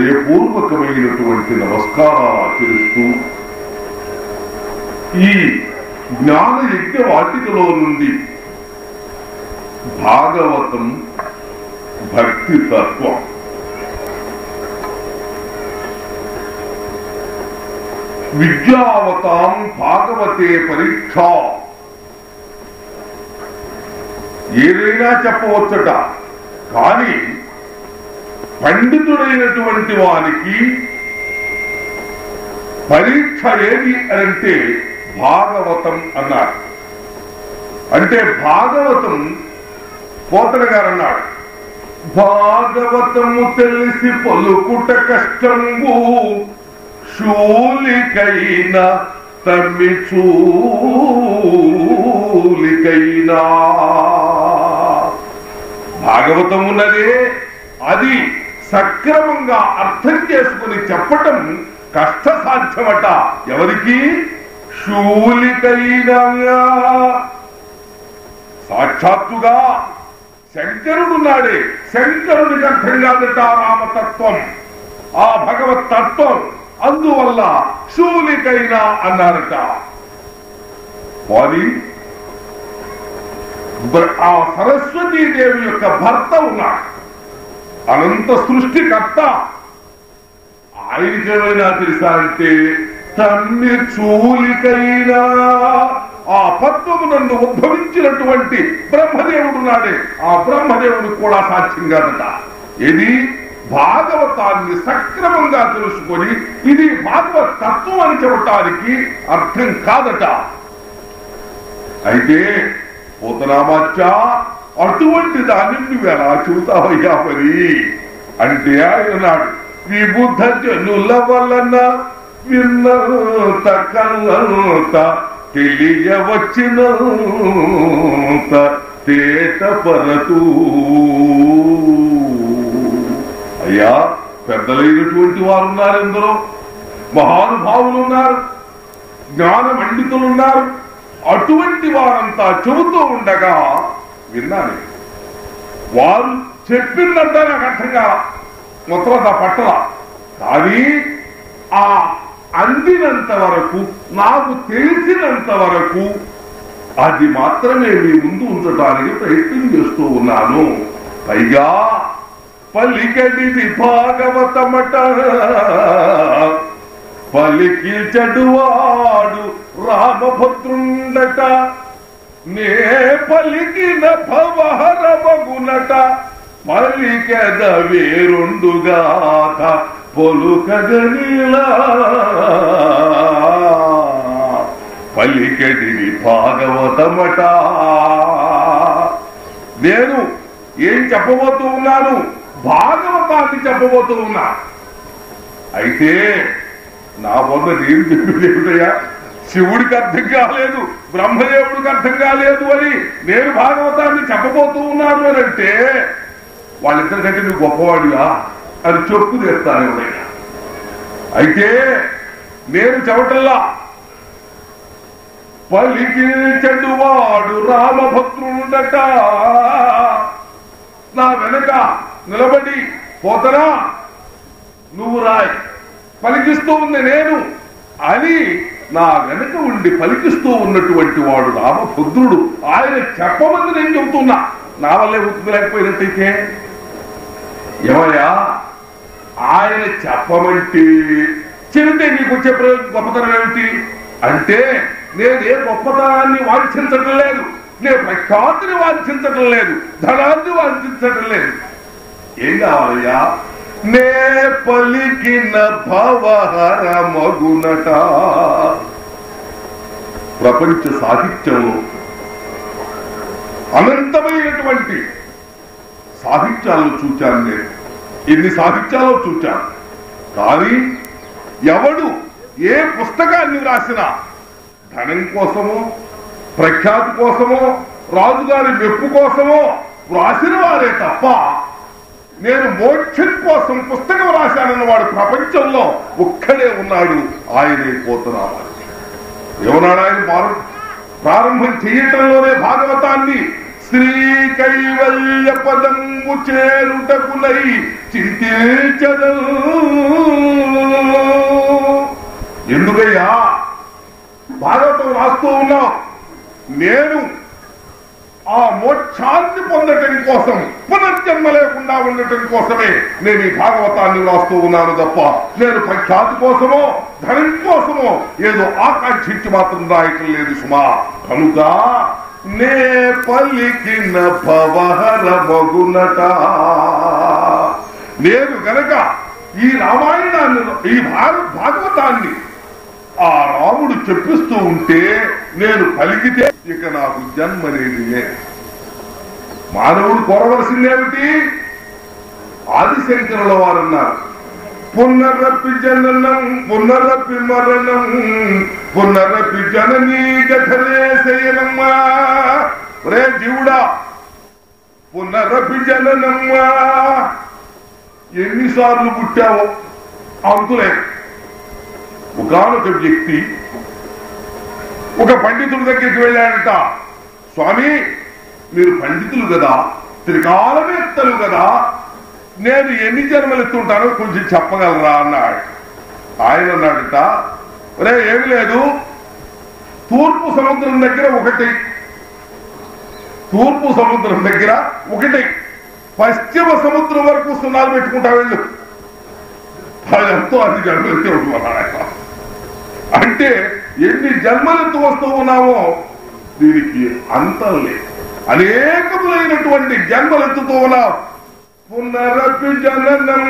హృదయపూర్వకమైనటువంటి నమస్కారాలు ఆచరిస్తూ ఈ జ్ఞాన యజ్ఞ వాటికలో నుండి భాగవతం భక్తి తత్వం విద్యావతాం భాగవతే పరీక్ష ఏదైనా చెప్పవచ్చట కానీ పండితుడైనటువంటి వానికి పరీక్ష ఏది అంటే భాగవతం అన్నారు అంటే భాగవతం పోతన గారు అన్నాడు భాగవతము తెలిసి పలుకుట కష్టంబు శూలికైన తమ్మి చూలికైనా భాగవతం ఉన్నదే అది సక్రమంగా అర్థం చేసుకుని చెప్పటం కష్ట సాధ్యమట ఎవరికి శూలికైనా సాక్షాత్తుగా శంకరుడున్నాడే శంకరుడికి అర్థం కాదట రామతత్వం ఆ భగవత్ తత్వం అందువల్ల శూలికైనా అన్నారట వారి బ్ర- ఆ సరస్వతీదేవి యొక్క భర్త ఉన్నాడు అనంత సృష్టికర్త ఆయనకి ఏమైనా తెలుసా అంటే తన్ని చూలికైనా ఆ పద్మము నన్ను ఉద్భవించినటువంటి బ్రహ్మదేవుడు నాడే ఆ బ్రహ్మదేవుడు కూడా సాధ్యం కాదట ఇది భాగవతాన్ని సక్రమంగా తెలుసుకొని ఇది భాగవత్ తత్వం అని చెప్పటానికి అర్థం కాదట అయితే పోతనామాచ అటువంటి దాన్ని నువ్వు ఎలా చెబుతావయ్యా మరి అంటే ఆయన నాడు విబుద్ధ జనుల వలన విన్నంత కన్నంత తెలియవచ్చినంత తేట పరతూ అయ్యా పెద్దలైనటువంటి వారు ఉన్నారు ఎందరో మహానుభావులు ఉన్నారు జ్ఞాన పండితులు ఉన్నారు అటువంటి వారంతా చెబుతూ ఉండగా విన్నాను వారు చెప్పిందంతా నాకు అర్థం కాల మొత్తం అంతా పట్టల కానీ ఆ అందినంత వరకు నాకు తెలిసినంత వరకు అది మాత్రమే మీ ముందు ఉంచడానికి ప్రయత్నం చేస్తూ ఉన్నాను పైగా పలికడిది భాగవతమట పలికి చెడువాడు రామభద్రుండట నే పలికిన భవహరమగునట పలికెద వేరుండుగాక పొలుకగనిలా పలికెడిది భాగవతమట నేను ఏం చెప్పబోతూ ఉన్నాను భాగవతాన్ని చెప్పబోతూ ఉన్నా అయితే నా వద్ద నేను చెప్పింది ఏమిటయ్యా శివుడికి అర్థం కాలేదు బ్రహ్మదేవుడికి అర్థం కాలేదు అని నేను భాగవతాన్ని చెప్పబోతూ ఉన్నాను అని అంటే వాళ్ళిద్దరికంటే నువ్వు గొప్పవాడిగా అని చెప్పు తెస్తాను ఎవరైనా అయితే నేను చెవటల్లా పలికి చెడువాడు రామభద్రుడట నా వెనక నిలబడి పోతనా నువ్వు రాయ్ పలికిస్తూ ఉంది నేను అని నా వెనక ఉండి పలికిస్తూ ఉన్నటువంటి వాడు రామభద్రుడు ఆయన చెప్పమంది నేను చెబుతున్నా నా వల్లే గుర్తు లేకపోయినట్టయితే ఏమయ్యా ఆయన చెప్పమంటే చెబితే నీకు వచ్చే ప్రయోజనం గొప్పతనం ఏమిటి అంటే నేను ఏ గొప్పతనాన్ని వాంఛించటం లేదు నేను ప్రఖ్యాతిని వాంఛించటం లేదు ధనాన్ని వాంఛించటం లేదు ఏం కావాలయ్యా నే పలికిన భవహర మగునట ప్రపంచ సాహిత్యంలో అనంతమైనటువంటి సాహిత్యాలను చూచాను నేను ఎన్ని సాహిత్యాలు చూచాను కానీ ఎవడు ఏ పుస్తకాన్ని రాసినా ధనం కోసమో ప్రఖ్యాతి కోసమో రాజుగారి మెప్పు కోసమో రాసిన వారే తప్ప నేను మోక్షం కోసం పుస్తకం రాశానన్న వాడు ప్రపంచంలో ఒక్కడే ఉన్నాడు ఆయనే పోతున్నాడు ఏమన్నాడు ఆయన ప్రారం- ప్రారంభం చేయటంలోనే భాగవతాన్ని శ్రీ కైవల్య పదము చేరుటకునై చింతించదు ఉన్నావు నేను ఆ మోక్షాన్ని పొందటం కోసం పునర్జన్మ లేకుండా ఉండటం కోసమే నేను ఈ భాగవతాన్ని రాస్తూ ఉన్నాను తప్ప నేను ప్రఖ్యాతి కోసమో ధనం కోసమో ఏదో ఆకాంక్షించి మాత్రం రాయటం లేదు సుమా కనుక నే పలికిన భవహర మగునట నేను గనక ఈ రామాయణాన్ని ఈ భార- భాగవతాన్ని ఆ రాముడు చెప్పిస్తూ ఉంటే నేను పలికితే ఇక నాకు జన్మ అనేది లేదు మానవుడు కోరవలసిందేమిటి ఆదిశంకరుల వారన్నారు పునరపి జననం పునరపి మరణం పునరపి జననీ జఠరే శయనమ్మా రే జీవుడా పునరపి జననమ్మా ఎన్నిసార్లు పుట్టావో అంతులే ఒకనొక వ్యక్తి ఒక పండితుడి దగ్గరికి వెళ్ళాడట స్వామి మీరు పండితులు కదా త్రికాలవేత్తలు కదా నేను ఎన్ని జన్మలు ఎత్తుంటానో కొంచెం చెప్పగలరా అన్నాడు ఆయన అన్నాడట రే ఏమి లేదు తూర్పు సముద్రం దగ్గర ఒకటి తూర్పు సముద్రం దగ్గర ఒకటి పశ్చిమ సముద్రం వరకు సున్నాలు పెట్టుకుంటా వెళ్ళు అదంతా అది జన్మలెత్తి ఉంటున్నాడు ఆయన అంటే ఎన్ని జన్మలెత్తు వస్తూ ఉన్నామో దీనికి అంతం లేదు అనేకములైనటువంటి జన్మలెత్తుతూ ఉన్నాం పునరపి జననం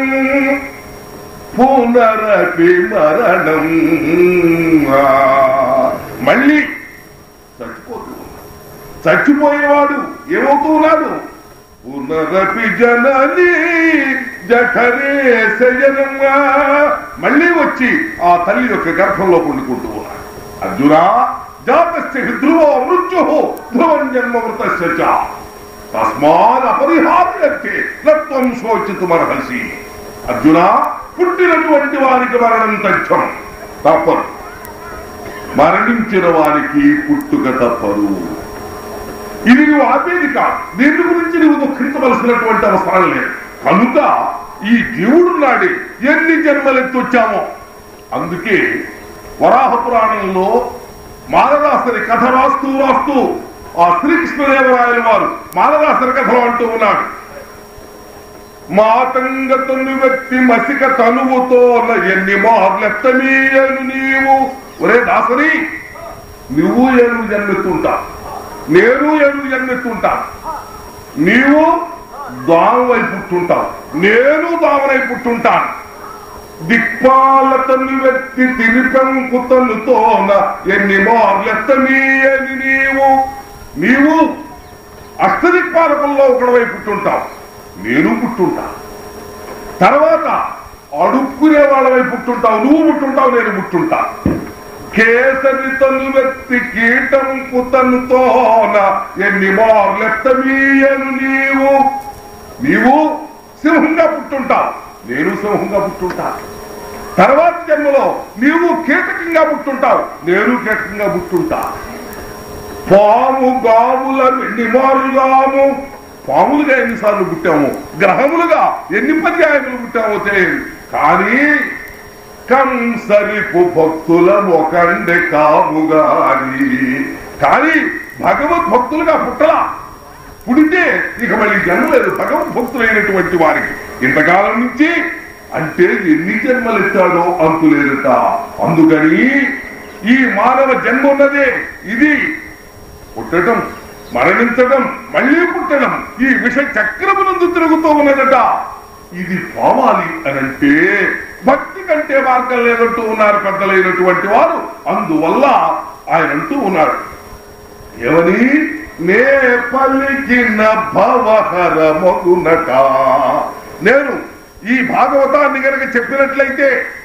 పునరపి మరణం ఆ, మళ్ళీ చచ్చిపోతూ ఉన్నాడు. చచ్చిపోయేవాడు ఏమవుతూ ఉన్నాడు పునరపి జనని జఠరే శయనంగా మళ్ళీ వచ్చి ఆ తల్లి యొక్క గర్భంలో పండుకుంటూ ఉన్నాడు అర్జున జాతస్య ధ్రువ మృత్యు ధ్రువం జన్మ మృతస్య తస్మాత్ అపరిహార్యతే నత్వం శోచితుమర్హసి అర్జున పుట్టినటువంటి వారికి మరణం తథ్యం తప్పదు మరణించిన వారికి పుట్టుక తప్పదు ఇది నువ్వు ఆపేది కాదు దీని గురించి నువ్వు దుఃఖించవలసినటువంటి అవసరం లేదు కనుక ఈ జీవుడు నాడే ఎన్ని జన్మలెత్తి వచ్చామో అందుకే వరాహ పురాణంలో మానదాసరి కథ రాస్తూ రాస్తూ ఆ శ్రీకృష్ణదేవరాయల వారు మానదాసరి కథలో అంటూ ఉన్నాడు మాతంగ తను వ్యక్తి మసిక తనువుతో ఎన్ని మార్లెత్తమీయను నీవు ఒరే దాసరి నువ్వు ఏనుగు జన్మెత్తుంటా నేను ఏనుగు జన్మెత్తుంటా నీవు దావై పుట్టుంటావు నేను దావనై పుట్టుంటాను దిక్పాలతను వ్యక్తి తిరిపెంకుతనుతోన ఎన్ని మార్లెత్తమీయని నీవు నీవు అష్టదిక్పాలకుల్లో ఒకడవై పుట్టుంటావు నేను పుట్టుంటా తర్వాత అడుక్కునే వాళ్ళవై పుట్టుంటావు నువ్వు పుట్టుంటావు నేను పుట్టుంటా కేసరి తను వ్యక్తి కీటం కుతనుతోన ఎన్ని మార్లెత్తమీయను నీవు నీవు సింహంగా పుట్టుంటావు నేను సింహంగా పుట్టుంటా తర్వాత జన్మలో నీవు కీటకంగా పుట్టుంటావు నేను కీటకంగా పుట్టుంటా పాము గాముల ఎన్ని మారుగాము పాములుగా ఎన్నిసార్లు పుట్టాము గ్రహములుగా ఎన్ని పర్యాయములు పుట్టామో తెలియదు కానీ కంసరిపు భక్తుల ఒకండే కాముగాని కానీ భగవద్ భక్తులుగా పుట్టలా పుడితే ఇక మళ్ళీ జన్మ లేదు భగవద్ భక్తులైనటువంటి వారికి ఇంతకాలం నుంచి అంటే ఎన్ని జన్మలు ఎత్తాడో అంతులేదట అందుకని ఈ మానవ జన్మ ఉన్నదే ఇది పుట్టడం మరణించడం మళ్ళీ పుట్టడం ఈ విష చక్రమునందు తిరుగుతూ ఉన్నదట ఇది పోవాలి అనంటే భక్తి కంటే మార్గం లేదంటూ ఉన్నారు పెద్దలైనటువంటి వారు అందువల్ల ఆయన అంటూ ఉన్నాడు ఎవని నే పలికిన భవహర మగునట నేను ఈ భాగవతాన్ని గనక చెప్పినట్లయితే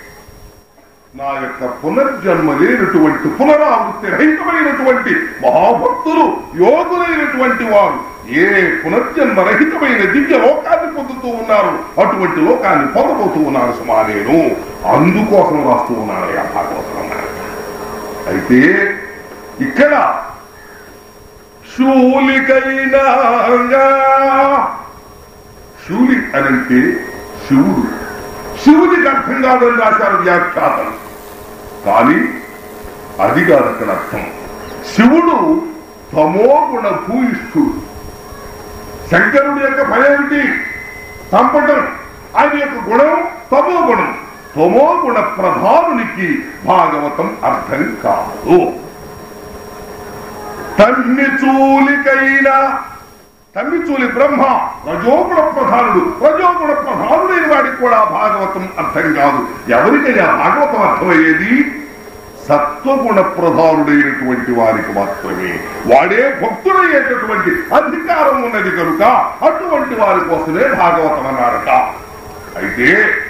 నా యొక్క పునర్జన్మ లేనటువంటి పునరావృత్తి రహితమైనటువంటి మహాభక్తులు యోగులైనటువంటి వారు ఏ పునర్జన్మ రహితమైన దివ్య లోకాన్ని పొందుతూ ఉన్నారు అటువంటి లోకాన్ని పొందబోతూ ఉన్నారు సుమా నేను అందుకోసం రాస్తూ ఉన్నాను ఆ భాగవతం అన్నాడు. అయితే ఇక్కడ శూలికైనా శూలి అనంటే శివుడు శివుడికి అర్థం కాదని రాశారు వ్యాఖ్యాతలు కానీ అది కాదు అక్కడ అర్థం శివుడు తమోగుణ భూయిష్ఠుడు శంకరుడి యొక్క పనేమిటి చంపటం ఆయన యొక్క గుణం తమో గుణం తమో గుణ ప్రధానునికి భాగవతం అర్థం కాదు తన్ని చూలికైనా తమ్మిచూలి బ్రహ్మ రజోగుణ ప్రధానుడు రజోగుణ ప్రధానుడైన వాడికి కూడా భాగవతం అర్థం కాదు ఎవరికైనా భాగవతం అర్థమయ్యేది సత్వగుణ ప్రధానుడైనటువంటి వారికి మాత్రమే వాడే భక్తుడయ్యేటటువంటి అధికారం ఉన్నది కనుక అటువంటి వారి కోసమే భాగవతం అన్నారట అయితే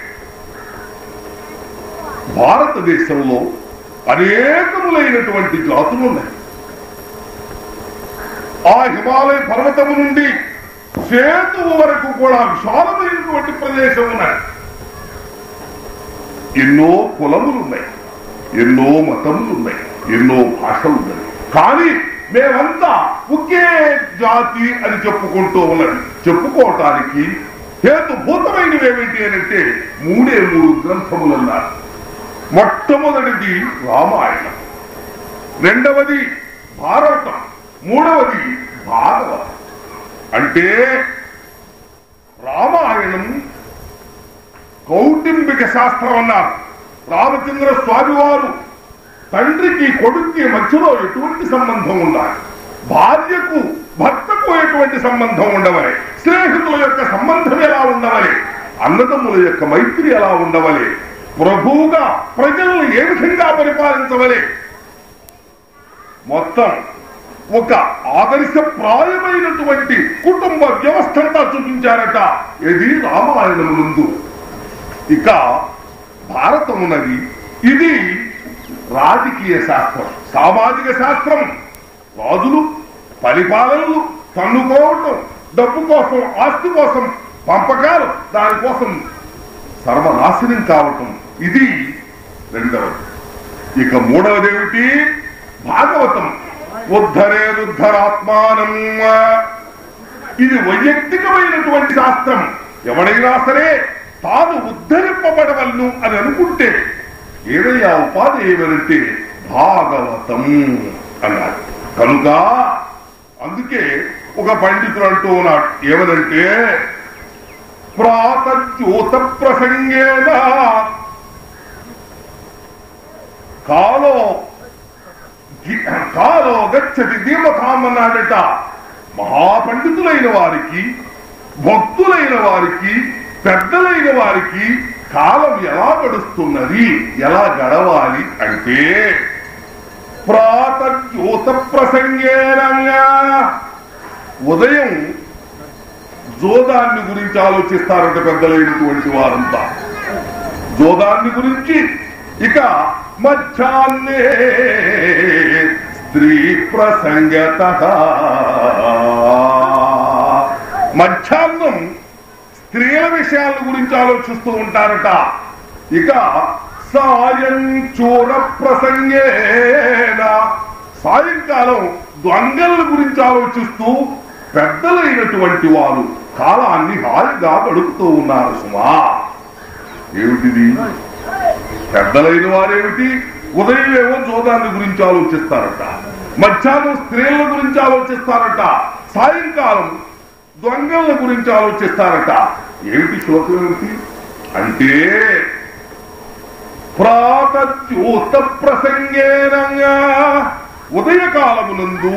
భారతదేశంలో అనేకములైనటువంటి జాతులు ఉన్నాయి ఆ హిమాలయ పర్వతము నుండి సేతువు వరకు కూడా విశాలమైనటువంటి ప్రదేశం ఉన్నాయి ఎన్నో కులములు ఉన్నాయి ఎన్నో మతములు ఉన్నాయి ఎన్నో భాషలు ఉన్నాయి కానీ మేమంతా ఒకే జాతి అని చెప్పుకుంటూ ఉన్నది చెప్పుకోవటానికి హేతుభూతమైనవి ఏమిటి అని అంటే మూడే మూడు గ్రంథములు అన్నారు మొట్టమొదటిది రామాయణం రెండవది భారతం మూడవది భాగవతం అంటే రామాయణం కౌటుంబిక శాస్త్రం అన్నారు రామచంద్ర స్వామి వారు తండ్రికి కొడుక్కి మధ్యలో ఎటువంటి సంబంధం ఉండాలి భార్యకు భర్తకు ఎటువంటి సంబంధం ఉండవలే స్నేహితుల యొక్క సంబంధం ఎలా ఉండవలే అన్నదమ్ముల యొక్క మైత్రి ఎలా ఉండవలే ప్రభువుగా ప్రజలను ఏ విధంగా పరిపాలించవలే మొత్తం ఒక ఆదర్శప్రాయమైనటువంటి కుటుంబ వ్యవస్థంతా చూపించారట ఇది రామాయణం ముందు ఇక భారతం ఉన్నది ఇది రాజకీయ శాస్త్రం సామాజిక శాస్త్రం రాజులు పరిపాలనలు తన్నుకోవటం డబ్బు కోసం ఆస్తి కోసం పంపకాలు దానికోసం సర్వనాశనం కావటం ఇది రెండవది ఇక మూడవది ఏమిటి భాగవతం ఉద్ధరేదుద్ధరాత్మానం ఇది వైయక్తికమైనటువంటి శాస్త్రం ఎవడైనా సరే తాను ఉద్ధరింపబడవలను అని అనుకుంటే ఏదయ్యా ఉపాధి ఏమనంటే భాగవతం అన్నాడు కనుక అందుకే ఒక పండితుడు అంటూ ఉన్నాడు ఏమనంటే ప్రాతజ్యోత ప్రసంగేన కాలో కాలో గచ్చతి దీపథాం అన్నాడట మహాపండితులైన వారికి భక్తులైన వారికి పెద్దలైన వారికి కాలం ఎలా గడుస్తున్నది ఎలా గడవాలి అంటే ప్రాతజ్యోత ప్రసంగేనంగా ఉదయం జోదాన్ని గురించి ఆలోచిస్తారంట పెద్దలైనటువంటి వారంతా జోదాన్ని గురించి ఇక మధ్యాహ్నే స్త్రీ ప్రసంగత మధ్యాహ్నం స్త్రీల విషయాల గురించి ఆలోచిస్తూ ఉంటారట ఇక సాయం చూర ప్రసంగేన సాయంకాలం దొంగల గురించి ఆలోచిస్తూ పెద్దలైనటువంటి వారు కాలాన్ని హాయిగా గడుపుతూ ఉన్నారు సుమా ఏమిటిది పెద్దలైన వారేమిటి ఉదయం ఏమో జోదాన్ని గురించి ఆలోచిస్తారట మధ్యాహ్నం స్త్రీల గురించి ఆలోచిస్తారట సాయంకాలం దొంగల గురించి ఆలోచిస్తారట ఏమిటి శ్లోకం ఏమిటి అంటే ప్రాతద్యోత ప్రసంగేనంగా ఉదయకాలమునందు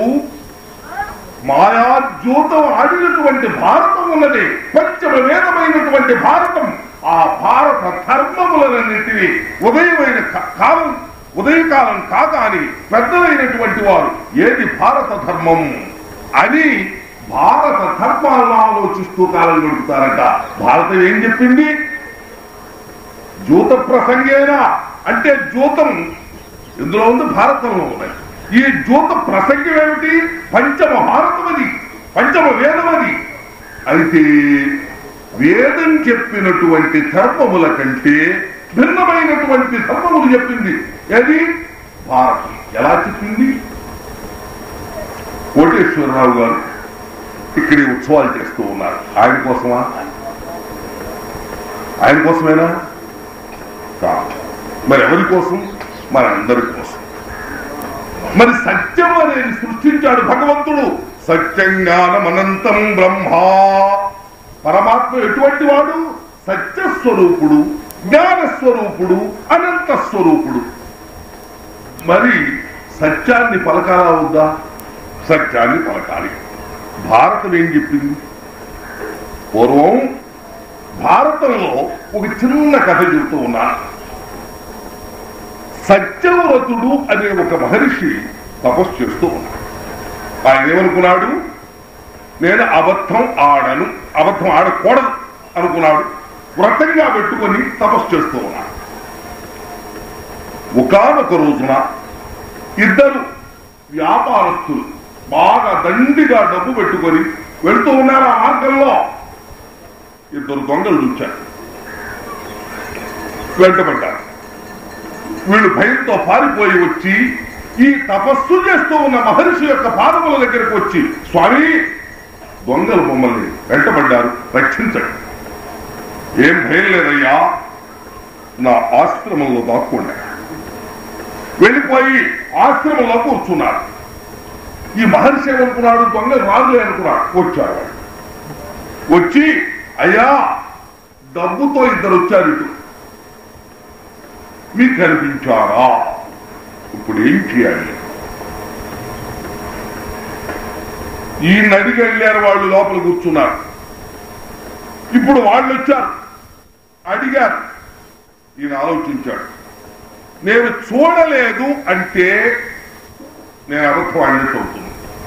మాయాజ్యోతం ఆడినటువంటి భారతం ఉన్నది పంచమ వేదమైనటువంటి భారతం ఆ భారత ధర్మములన్నింటినీ ఉదయమైన క- కాలం ఉదయకాలం కాగాని పెద్దలైనటువంటి వారు ఏది భారత ధర్మం అని భారత ధర్మాలను ఆలోచిస్తూ కాలం గడుపుతారట భారతం ఏం చెప్పింది జూత ప్రసంగేనా అంటే జూతం ఇందులో ఉంది భారతంలో ఉన్నాయి ఈ జూత ప్రసంగం ఏమిటి పంచమ భారతమది పంచమ వేదమది అయితే వేదం చెప్పినటువంటి ధర్మముల కంటే భిన్నమైనటువంటి ధర్మములు చెప్పింది ఏది భారతం ఎలా చెప్పింది కోటేశ్వరరావు గారు ఇక్కడి ఉత్సవాలు చేస్తూ ఉన్నారు ఆయన కోసమా ఆయన కోసమేనా కాదు మరి ఎవరి కోసం మనందరి కోసం మరి సత్యం అనేది సృష్టించాడు భగవంతుడు సత్యం జ్ఞానం అనంతం బ్రహ్మ పరమాత్మ ఎటువంటి వాడు సత్య స్వరూపుడు జ్ఞాన స్వరూపుడు అనంత స్వరూపుడు మరి సత్యాన్ని పలకాలా వద్దా సత్యాన్ని పలకాలి భారతం ఏం చెప్పింది పూర్వం భారతంలో ఒక చిన్న కథ చెబుతూ ఉన్నాను సత్యవ్రతుడు అనే ఒక మహర్షి తపస్సు చేస్తూ ఉన్నాడు ఆయన ఏమనుకున్నాడు నేను అబద్ధం ఆడను అబద్ధం ఆడకూడదు అనుకున్నాడు వ్రతంగా పెట్టుకొని తపస్సు చేస్తూ ఉన్నాడు ఒకనొక రోజున ఇద్దరు వ్యాపారస్తులు బాగా దండిగా డబ్బు పెట్టుకొని వెళ్తూ ఉన్నారు ఆ మార్గంలో ఇద్దరు దొంగలు చూచారు వెంటబడ్డారు వీళ్ళు భయంతో పారిపోయి వచ్చి ఈ తపస్సు చేస్తూ ఉన్న మహర్షి యొక్క పాదముల దగ్గరకు వచ్చి స్వామి దొంగలు మమ్మల్ని వెంటబడ్డారు రక్షించండి ఏం భయం లేదయ్యా నా ఆశ్రమంలో దాక్కుండా వెళ్ళిపోయి ఆశ్రమంలో కూర్చున్నారు ఈ మహర్షి ఏమనుకున్నాడు దొంగలు రాజులే అనుకున్నాడు వచ్చారు వాళ్ళు. వచ్చి అయ్యా డబ్బుతో ఇద్దరు వచ్చారు ఇటు మీకు కనిపించారా ఇప్పుడు ఏం చేయాలి ఈ నడికి వెళ్ళారు వాళ్ళు లోపల కూర్చున్నారు ఇప్పుడు వాళ్ళు వచ్చారు అడిగారు ఈయన ఆలోచించాడు నేను చూడలేదు అంటే నేను అబద్ధం అన్నట్టు అవుతుంది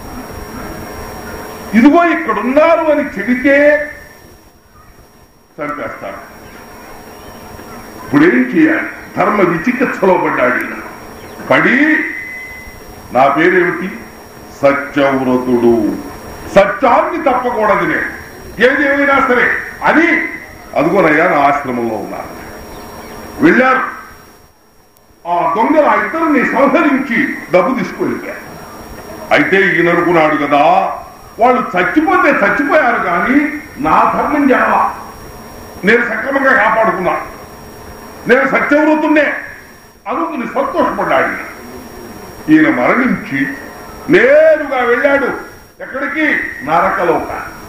ఇదిగో ఇక్కడ ఉన్నారు అని చెబితే చంపేస్తాడు ఇప్పుడు ఏం చేయాలి ధర్మ విచికిత్సలో పడ్డాడు ఈయన. పడి నా పేరేమిటి సత్యవ్రతుడు సత్యాన్ని తప్పకూడదు నేను ఏది ఏమైనా సరే అని అదిగోనయ్యా నా ఆశ్రమంలో ఉన్నారు వెళ్ళారు ఆ దొంగలు ఆ ఇద్దరిని సంహరించి డబ్బు తీసుకువెళ్ళారు అయితే ఈయన అనుకున్నాడు కదా వాళ్ళు చచ్చిపోతే చచ్చిపోయారు కానీ నా ధర్మం జరలా నేను సక్రమంగా కాపాడుకున్నా నేను సత్యవ్రతున్నే అనుకుని సంతోషపడ్డాడు ఈయన. ఈయన మరణించి నేరుగా వెళ్ళాడు ఎక్కడికి నరకలోక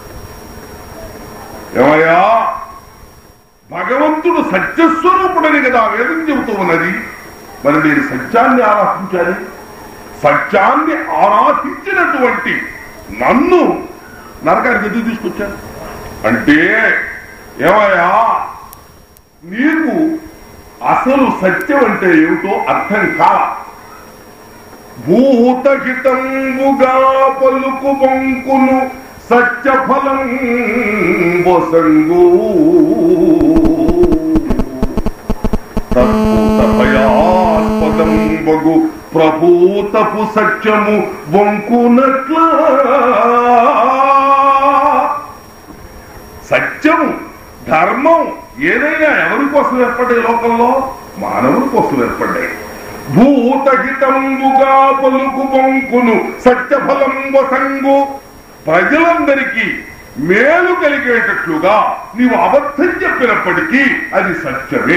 ఏమయ్యా భగవంతుడు సత్యస్వరూపుడని కదా వేదం చెబుతూ ఉన్నది మరి నేను సత్యాన్ని ఆరాధించాలి సత్యాన్ని ఆరాధించినటువంటి నన్ను నరకానికి ఎందుకు తీసుకొచ్చాను అంటే ఏమయ్యా నీకు అసలు సత్యం అంటే ఏమిటో అర్థం కాల భూతహితంబుగా పలుకు బొంకును సత్యఫలం బొసంగు తద్భూత భయాస్పదం బగు ప్రభూతపు సత్యము బొంకునట్లా సత్యము ధర్మం ఏదైనా ఎవరి కోసం ఏర్పడ్డాయి లోకంలో మానవుల కోసం ఏర్పడ్డాయి భూతహితంబుగా పలుకు బొంకును సత్యఫలం వసంగు ప్రజలందరికీ మేలు కలిగేటట్లుగా నీవు అబద్ధం చెప్పినప్పటికీ అది సత్యమే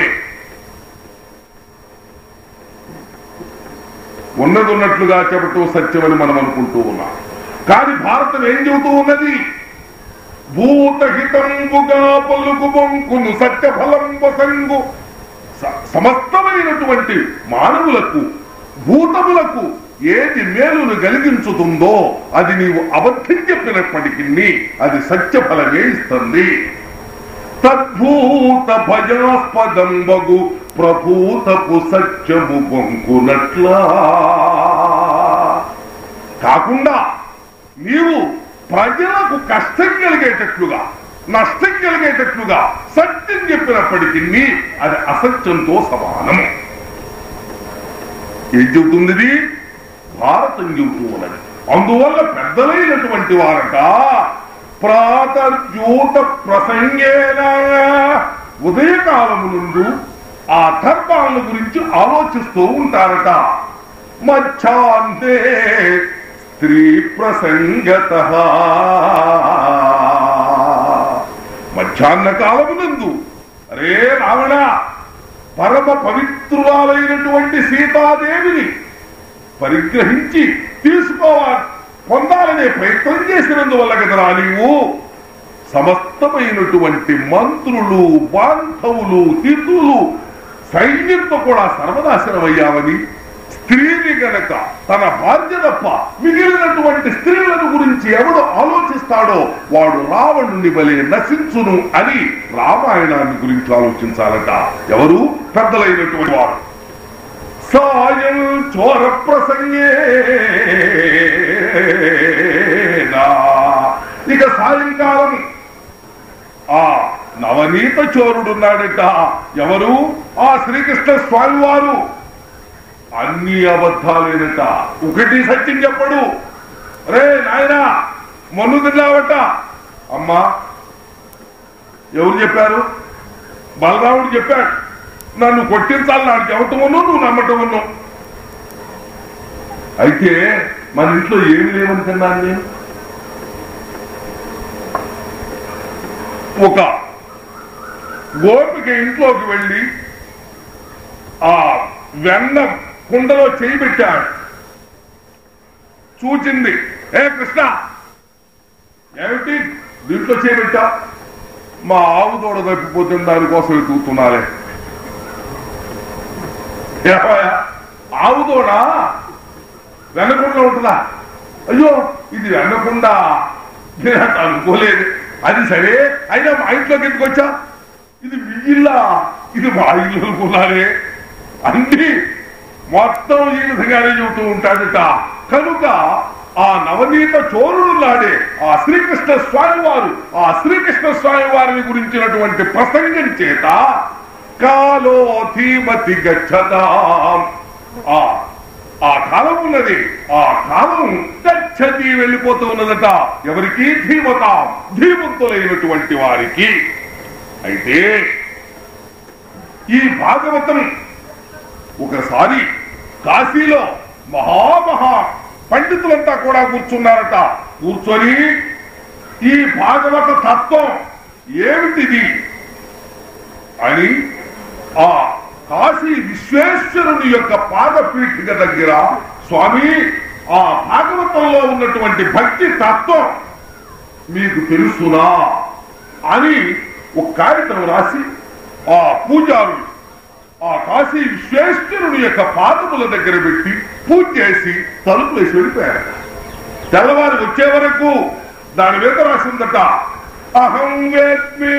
ఉన్నది ఉన్నట్లుగా చెప్పటం సత్యమని మనం అనుకుంటూ ఉన్నాం కానీ భారతం ఏం చెబుతూ ఉన్నది భూతహితంబుగా పలుకు బొంకును సత్యఫలం వసంగు స- సమస్తమైనటువంటి మానవులకు భూతములకు ఏది మేలును కలిగించుతుందో అది నీవు అబద్ధం చెప్పినప్పటికీ అది సత్యఫలమే ఇస్తుంది తద్భూత భయాస్పదం బగు ప్రభూతపు సత్యము బొంకునట్లా కాకుండా నీవు ప్రజలకు కష్టం కలిగేటట్లుగా నష్టం కలిగేటట్లుగా సత్యం చెప్పినప్పటికీ అది అసత్యంతో సమానం ఏం చెబుతుంది ఇది? భారతం చెబుతూ ఉన్నది అందువల్ల పెద్దలైనటువంటి వారట ప్రాతర్యూత ప్రసంగేన ఉదయకాలము నుండి ఆ ధర్మాల గురించి ఆలోచిస్తూ ఉంటారట మధ్యాహ్నే స్త్రీ ప్రసంగత మధ్యాహ్న కాలమునందు అరే రావణ పరమ పవిత్రురాలైనటువంటి సీతాదేవిని పరిగ్రహించి తీసుకోవాలి పొందాలనే ప్రయత్నం చేసినందువల్ల కదరా నీవు సమస్తమైనటువంటి మంత్రులు బాంధవులు హితులు సైన్యంతో కూడా సర్వనాశనమయ్యావని స్త్రీని గనక తన భార్య తప్ప మిగిలినటువంటి స్త్రీలను గురించి ఎవడు ఆలోచిస్తాడో వాడు రావణుని వలె నశించును అని రామాయణాన్ని గురించి ఆలోచించాలట ఎవరు పెద్దలైనటువంటి వారు సాయం చోర ప్రసంగే ఇక సాయంకాలం ఆ నవనీత చోరుడున్నాడట ఎవరు ఆ శ్రీకృష్ణ స్వామి వారు అన్ని అబద్ధాలేనట ఒకటి సత్యం చెప్పడు రే నాయనా మన్ను తిన్నావట అమ్మా ఎవరు చెప్పారు బలరాముడు చెప్పాడు నన్ను కొట్టించాలి నాకు చెప్పటమును నువ్వు నమ్మటమును అయితే మన ఇంట్లో ఏమి లేవనుకున్నాను నేను ఒక గోపిక ఇంట్లోకి వెళ్ళి ఆ వెన్న కుండలో చేయి పెట్టాడు చూచింది ఏ కృష్ణ ఏమిటి దీంట్లో చేయి పెట్టా మా ఆవు తోడ తప్పిపోతుంది దానికోసం ఎదుగుతున్నారే ఏమయ్యా ఆవు తోడ వెనకుండా ఉంటుందా అయ్యో ఇది వెనకుండా నేను అట్లా అనుకోలేదు అది సరే అయినా మా ఇంట్లోకి ఎందుకు వచ్చా ఇది మీ ఇల్లా ఇది మా ఇల్లు అనుకున్నారే అన్ని మొత్తం ఈ విధంగానే చెబుతూ ఉంటాడట కనుక ఆ నవనీత చోరుడున్నాడే ఆ శ్రీకృష్ణ స్వామి వారు ఆ శ్రీకృష్ణ స్వామి వారిని గురించినటువంటి ప్రసంగం చేత కాలో ధీమతి గచ్చతాం ఆ ఆ కాలం ఉన్నది ఆ కాలం గచ్చతి వెళ్ళిపోతూ ఉన్నదట ఎవరికి ధీమత ధీమంతులైనటువంటి వారికి అయితే ఈ భాగవతం ఒకసారి కాశీలో మహామహా పండితులంతా కూడా కూర్చున్నారట కూర్చొని ఈ భాగవత తత్వం ఏమిటిది అని ఆ కాశీ విశ్వేశ్వరుని యొక్క పాదపీఠిక దగ్గర స్వామి ఆ భాగవతంలో ఉన్నటువంటి భక్తి తత్వం మీకు తెలుసునా అని ఒక కాగితం రాసి ఆ పూజారులు ఆ కాశీ విశ్వేశ్వరుని యొక్క పాదముల దగ్గర పెట్టి పూజ చేసి తలుపులు వేసి వెళ్ళిపోయారు తెల్లవారు వచ్చే వరకు దాని మీద రాసిందట అహం వేత్మి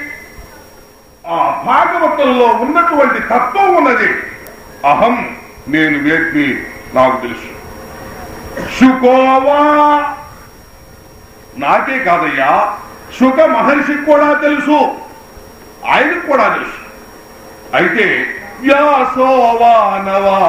ఆ భాగవతంలో ఉన్నటువంటి తత్వం ఉన్నది అహం నేను వేత్మి నాకు తెలుసు శుకోవా నాకే కాదయ్యా శుక మహర్షికి కూడా తెలుసు ఆయనకు కూడా తెలుసు అయితే వ్యాసోవానవా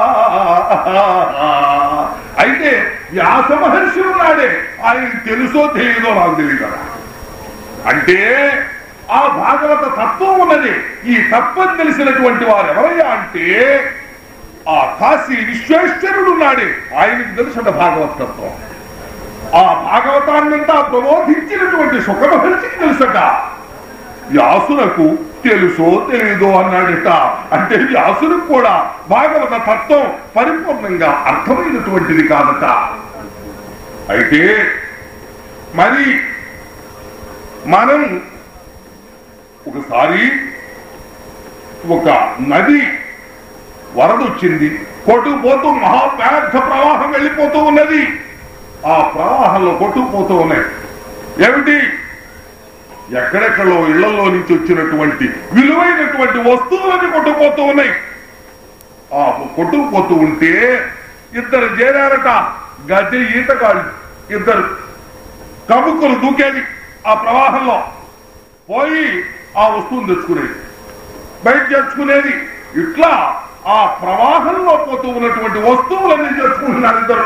అయితే వ్యాస మహర్షి ఉన్నాడే ఆయన తెలుసో తెలియదో నాకు తెలియదు కదా అంటే ఆ భాగవత తత్వం ఉన్నది ఈ తత్వం తెలిసినటువంటి వారు ఎవరయ్యా అంటే ఆ కాశీ విశ్వేశ్వరుడు ఉన్నాడే ఆయనకి తెలుసట భాగవత తత్వం ఆ భాగవతాన్నంతా ప్రబోధించినటువంటి సుఖమహర్షికి తెలుసట వ్యాసులకు తెలుసో తెలీదో అన్నాడట అంటే వ్యాసులకు కూడా భాగవత తత్వం పరిపూర్ణంగా అర్థమైనటువంటిది కాదట అయితే మరి మనం ఒకసారి ఒక నది వరదొచ్చింది కొట్టుకుపోతూ మహాపేర్థ ప్రవాహం వెళ్ళిపోతూ ఉన్నది ఆ ప్రవాహంలో కొట్టుకుపోతూ ఉన్నాయి ఏమిటి ఎక్కడెక్కడో ఇళ్లలో నుంచి వచ్చినటువంటి విలువైనటువంటి వస్తువులన్నీ కొట్టుకుపోతూ ఉన్నాయి ఆ కొట్టుకుపోతూ ఉంటే ఇద్దరు చేరారట గద్దె ఈతగాళ్ళు ఇద్దరు కముక్కులు దూకేది ఆ ప్రవాహంలో పోయి ఆ వస్తువుని తెచ్చుకునేది బయట తెచ్చుకునేది ఇట్లా ఆ ప్రవాహంలో పోతూ ఉన్నటువంటి వస్తువులన్నీ తెచ్చుకుంటున్నారు ఇద్దరు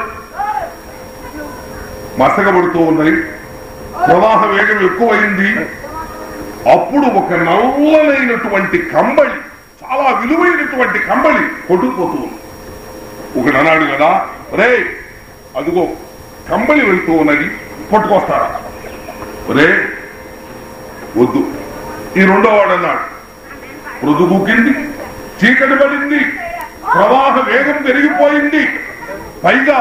మసకబడుతూ ఉన్నాయి ప్రవాహ వేగం ఎక్కువైంది అప్పుడు ఒక నల్లనైనటువంటి కంబళి చాలా విలువైనటువంటి కంబళి కొట్టుకుపోతూ ఉంది ఒకడు అన్నాడు కదా రే అదిగో కంబళి వెళ్తూ ఉన్నది పట్టుకొస్తారా రే వద్దు ఈ రెండో వాడు అన్నాడు మృదుగుకింది చీకటి పడింది ప్రవాహ వేగం పెరిగిపోయింది పైగా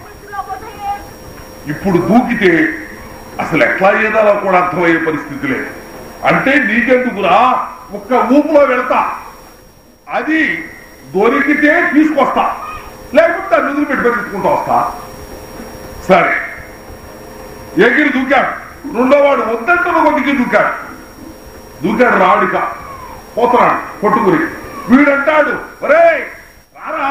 ఇప్పుడు దూకితే అసలు ఎట్లా ఏదాలో కూడా అర్థమయ్యే పరిస్థితి లేదు అంటే నీకెందుకురా ఒక్క ఊపులో వెళతా అది దొరికితే తీసుకొస్తా లేకపోతే దాన్ని వదిలి పెట్టి పెట్టుకుంటూ వస్తా సరే ఎగిరి దూకాడు రెండోవాడు వద్దంటే కొద్దికి దూకాడు దూకాడు రాడిక పోతున్నాడు కొట్టుకుని వీడంటాడు ఒరే రారా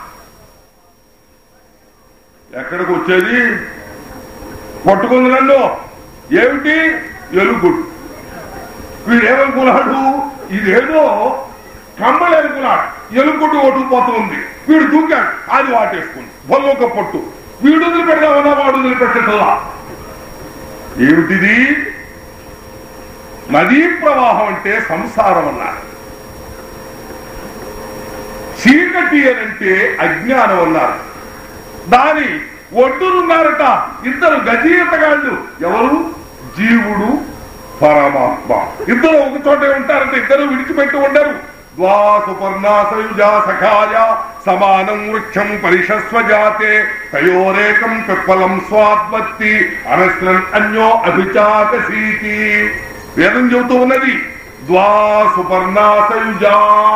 ఎక్కడికి వచ్చేది పట్టుకుంది నన్ను ఏమిటి ఎలుగుడు వీడేమనుకున్నాడు ఇదేదో కమ్మలు అనుకున్నాడు ఎలుగుడు ఒట్టుకుపోతుంది వీడు దూకాడు అది వాటేసుకుంది బొల్లొక పొట్టు వీడు వదిలిపెడదామన్నా వాడు వదిలిపెట్టేటలా ఏమిటిది నదీ ప్రవాహం అంటే సంసారం అన్నారు చీకటి అనంటే అజ్ఞానం అన్నారు దాని ఒడ్డునున్నారట ఇద్దరు గజీతగాళ్ళు ఎవరు జీవుడు పరమాత్మ ఇద్దరు ఒక చోటే ఉంటారంటే ఇద్దరు విడిచిపెట్టి ఉండరు ద్వా సుపర్ణా సయుజా సఖాయ సమానం వృక్షం పరిషస్వ జాతే తయోరేకం పిప్పలం స్వాత్మత్తి అనస్రన్ అన్యో అభిచాకసీతి వేదం చెబుతూ ఉన్నది ద్వా సుపర్ణా సయుజా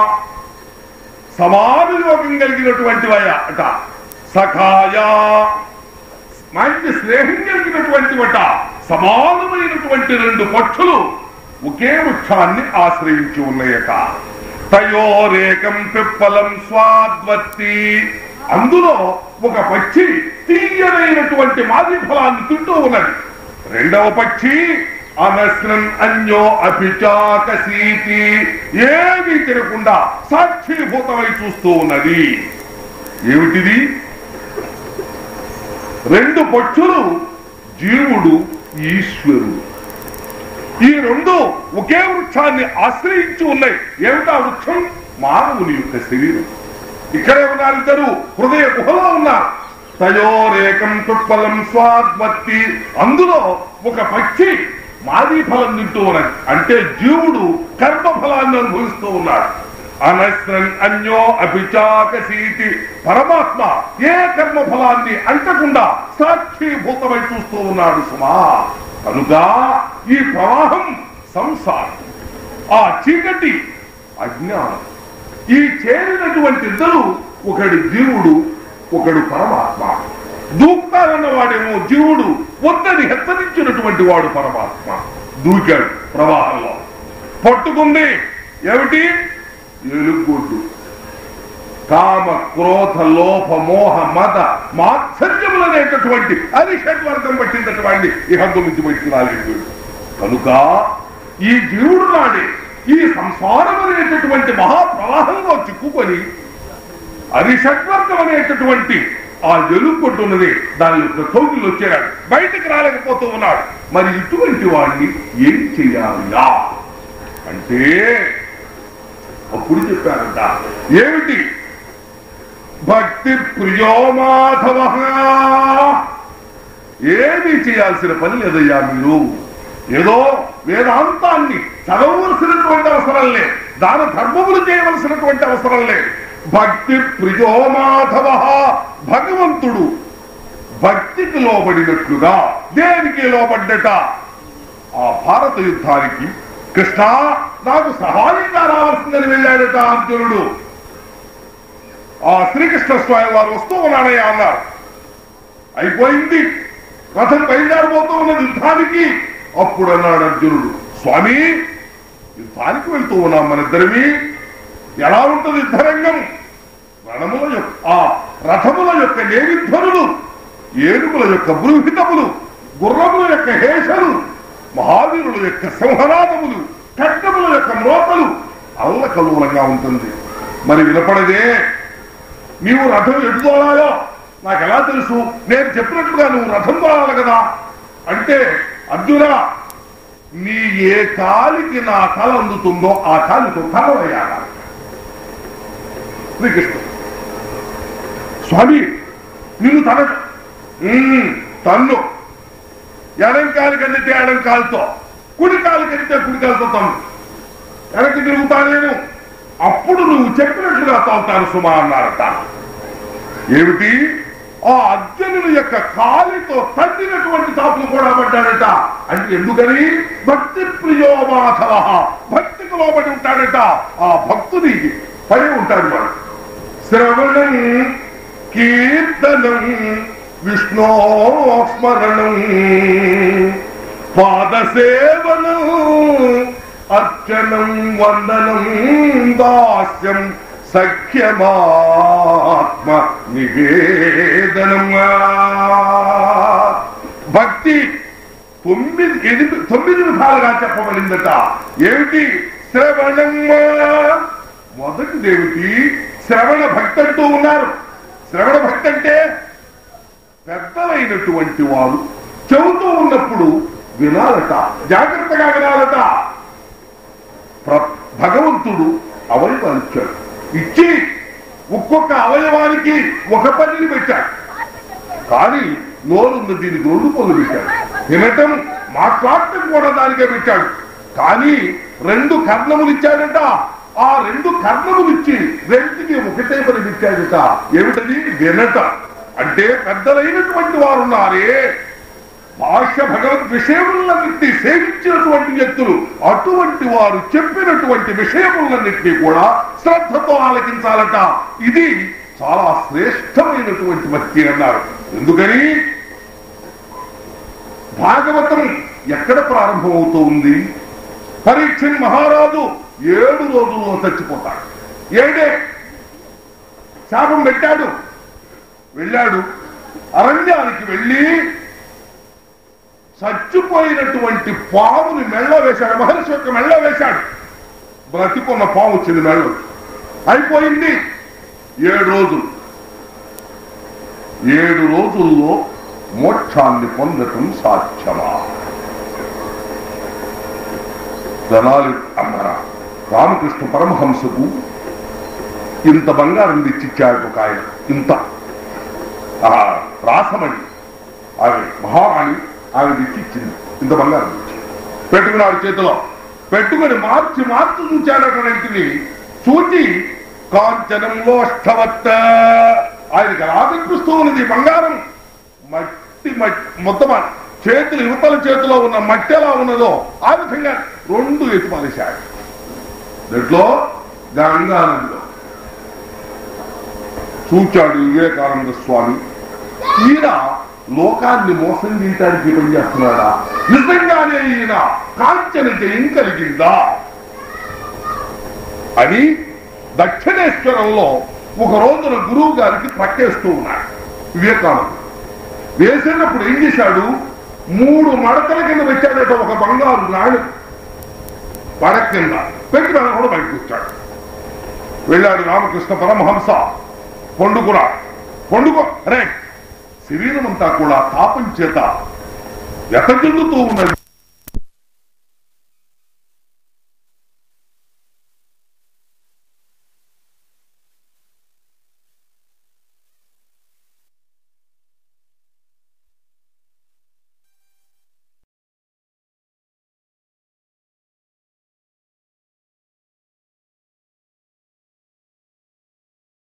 సమాన యోగం కలిగినటువంటి వయ అట సఖాయ మంచి స్నేహం కలిగినటువంటి వట సమానమైనటువంటి రెండు పక్షులు ఒకే వృక్షాన్ని ఆశ్రయించి ఉన్నాయట తయోరేకం పిప్పలం స్వాద్వత్తి అందులో ఒక పక్షి తీయనైనటువంటి మాది ఫలాన్ని తింటూ ఉన్నది రెండవ పక్షి అనస్రన్ అన్యో అభిచాకసీతి ఏమీ తినకుండా సాక్షిభూతమై చూస్తూ ఉన్నది ఏమిటిది రెండు పక్షులు జీవుడు ఈశ్వరుడు ఈ రెండు ఒకే వృక్షాన్ని ఆశ్రయించి ఉన్నాయి ఏమిటా వృక్షం మానవుని యొక్క శరీరం ఇక్కడే ఉన్నారు ఇద్దరు హృదయ గుహలో ఉన్నారు తయోరేకం తుప్పలం స్వాత్మత్తి అందులో ఒక పక్షి మాది ఫలం తింటూ ఉన్నది అంటే జీవుడు కర్మ ఫలాన్ని అనుభవిస్తూ ఉన్నాడు అనస్రన్ అన్యో అభిచాకసీతి పరమాత్మ ఏ కర్మ ఫలాన్ని అంటకుండా సాక్షిభూతమై చూస్తూ ఉన్నాడు సుమా కనుక ఈ ప్రవాహం సంసారం ఆ చీకటి అజ్ఞానం ఈ చేరినటువంటి ఇద్దరు ఒకడు జీవుడు ఒకడు పరమాత్మ దూకుతారన్న వాడేమో జీవుడు వద్దని హెచ్చరించినటువంటి వాడు పరమాత్మ దూకాడు ప్రవాహంలో పట్టుకుంది ఏమిటి ఎలుగొడ్డు కామ క్రోధ లోభ మోహ మద మాత్సర్యములనేటటువంటి అది షడ్వర్గం పట్టినటువంటి ఈ హద్దు నుంచి బయటికి రాలేదు వీడు. కనుక ఈ జీవుడు నాడే ఈ సంసారం అనేటటువంటి మహాప్రవాహంలో చిక్కుకొని అది షడ్వర్గం అనేటటువంటి ఆ ఎలుగొట్టున్నది దాని యొక్క కౌగిలు వచ్చాడు బయటకు రాలేకపోతూ ఉన్నాడు మరి ఇటువంటి వాడిని ఏం చెయ్యాలిగా అంటే అప్పుడు చెప్పారంట ఏమిటి భక్తి ప్రియో మాధవ ఏమీ చేయాల్సిన పని లేదయ్యా మీరు ఏదో వేదాంతాన్ని చదవవలసినటువంటి అవసరం లేదు దాన ధర్మములు చేయవలసినటువంటి అవసరం లేదు భక్తి ప్రియో మాధవ భగవంతుడు భక్తికి లోబడినట్లుగా దేనికి లోబడ్డట ఆ భారత యుద్ధానికి కృష్ణ నాకు సహాయంగా రావాల్సిందని వెళ్ళాడట అర్జునుడు ఆ శ్రీకృష్ణ స్వామి వారు వస్తూ ఉన్నాడయ్యా అన్నారు అయిపోయింది రథం బయలుదేరబోతూ ఉన్నది యుద్ధానికి అప్పుడు అన్నాడు అర్జునుడు స్వామి యుద్ధానికి వెళ్తూ ఉన్నాం మన ఇద్దరివి ఎలా ఉంటుంది యుద్ధరంగం రణముల యొక్క ఆ రథముల యొక్క నేవిధ్వనులు ఏనుగుల యొక్క బృహితములు గుర్రముల యొక్క హేషలు మహావీరుల యొక్క సింహనాదములు ఖడ్గముల యొక్క మ్రోతలు అల్లకల్లోలంగా ఉంటుంది మరి వినపడదే నీవు రథం ఎటు తోలాలో నాకు ఎలా తెలుసు నేను చెప్పినట్లుగా నువ్వు రథం తోలాలి కదా అంటే అర్జున నీ ఏ కాలికి నా తల అందుతుందో ఆ కాలికి తల వేయాలి శ్రీకృష్ణుడు స్వామి నిన్ను తన ఉమ్, తన్ను ఎడం కాలు కందితే ఎడం కాలుతో కుడి కాలు కందితే కుడి కాలుతో తన్ను వెనక్కి తిరుగుతా నేను అప్పుడు నువ్వు చెప్పినట్లుగా తోలుతాను సుమా అన్నారట ఏమిటి ఆ అర్జునుని యొక్క కాలితో తట్టినటువంటి తాపులు కూడా పడ్డాడట అంటే ఎందుకని భక్తి ప్రియో మాధవ భక్తికి లోబడి ఉంటాడట ఆ భక్తుని పడి ఉంటాడు వాడు శ్రవణం కీర్తనం విష్ణో స్మరణం పాదసేవనం అర్చనం వందనం దాస్యం సఖ్యమాత్మ నివేదనం భక్తి తొమ్మిది ఎనిమిది తొమ్మిది విధాలుగా చెప్పబడిందట ఏమిటి శ్రవణం మొదటిది ఏమిటి శ్రవణ భక్తి అంటూ ఉన్నారు శ్రవణ భక్తి అంటే పెద్దలైనటువంటి వారు చెబుతూ ఉన్నప్పుడు వినాలట జాగ్రత్తగా వినాలట ప్ర- భగవంతుడు అవయవాలు ఇచ్చాడు ఇచ్చి ఒక్కొక్క అవయవానికి ఒక పనిని పెట్టాడు కానీ నోరున్న దీనికి రెండు పనులు పెట్టాడు తినటం మాట్లాడటం కూడా దానికే పెట్టాడు కానీ రెండు కర్ణములు ఇచ్చాడట ఆ రెండు కర్ణములు ఇచ్చి రెండుకి ఒకటే పని పెట్టాడట ఏమిటది వినట అంటే పెద్దలైనటువంటి వారు ఉన్నారే భాష్య భగవద్ విషయములన్నింటినీ సేవించినటువంటి వ్యక్తులు అటువంటి వారు చెప్పినటువంటి విషయములన్నింటినీ కూడా శ్రద్ధతో ఆలకించాలట ఇది చాలా శ్రేష్టమైనటువంటి భక్తి అన్నారు ఎందుకని భాగవతం ఎక్కడ ప్రారంభమవుతూ ఉంది పరీక్షణ్ మహారాజు ఏడు రోజుల్లో చచ్చిపోతాడు ఏడే శాపం పెట్టాడు వెళ్ళాడు అరణ్యానికి వెళ్ళి చచ్చిపోయినటువంటి పాముని మెళ్ళ వేశాడు మహర్షి యొక్క మెళ్ళ వేశాడు బ్రతికున్న పాము వచ్చింది మెళ్ళ అయిపోయింది ఏడు రోజులు ఏడు రోజుల్లో మోక్షాన్ని పొందటం సాధ్యమా జనాలు అమ్మరా రామకృష్ణ పరమహంసకు ఇంత బంగారం తెచ్చిచ్చాడు ఒక ఆయన ఇంత ఆ రాసమణి ఆమె మహారాణి ఆమె తెచ్చిచ్చింది ఇంత బంగారం తెచ్చి పెట్టుకున్నాడు చేతిలో పెట్టుకుని మార్చి మార్చి చూచాడటంటిని చూచి కాంచనంలో అష్టవత్త ఆయనకి రాకనిపిస్తూ ఉన్నది ఈ బంగారం మట్టి మట్టి మొత్తం ఆ చేతులు యువతల చేతిలో ఉన్న మట్టి ఎలా ఉన్నదో ఆ విధంగా రెండు ఎత్తి పారేశాడు దీంట్లో గంగా నదిలో చూచాడు వివేకానంద స్వామి ఈయన లోకాన్ని మోసం చేయడానికి పనిచేస్తున్నాడా నిజంగానే ఈయన కాంచన జయం కలిగిందా అని దక్షిణేశ్వరంలో ఒక రోజున గురువు గారికి ప్రక్కేస్తూ ఉన్నాడు వివేకానంద వేసినప్పుడు ఏం చేశాడు మూడు మడతల కింద పెట్టాడట ఒక బంగారు నాడు పడక కింద పెట్టి దాన్ని కూడా బయటకు వచ్చాడు వెళ్ళాడు రామకృష్ణ పరమహంస పండుకురా పండుకో రే శరీరం అంతా కూడా తాపం చేత ఎత చెందుతూ ఉన్నది